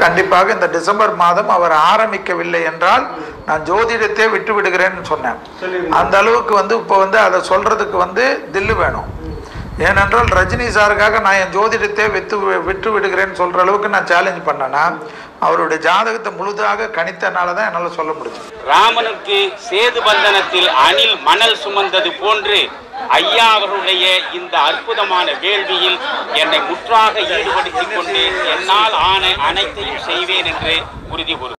கண்டிப்பாக இந்த டிசம்பர் மாதம் அவர் ஆரம்பிக்கவில்லை என்றால் நான் ஜோதிடத்தை விட்டு விடுகிறேன்னு சொன்னேன் அந்த அளவுக்கு வந்து இப்போ வந்து அதை சொல்றதுக்கு வந்து தில்லு வேணும் ஏனென்றால் ரஜினி சாருக்காக நான் என் ஜோதிடத்தை வித்து விட்டு விடுகிறேன்னு சொல்ற அளவுக்கு நான் சேலஞ்ச் பண்ணேன்னா அவருடைய ஜாதகத்தை முழுதாக கணித்தனால தான் என்னால் சொல்ல முடியும் ராமனுக்கு சேது பந்தனத்தில் அணில் மணல் சுமந்தது போன்று ஐயா அவர்களுடைய இந்த அற்புதமான வேள்வியில் என்னை முற்றாக ஈடுபடுத்திக் கொண்டு என்னால் ஆன அனைத்தையும் செய்வேன் என்று உறுதி கூறு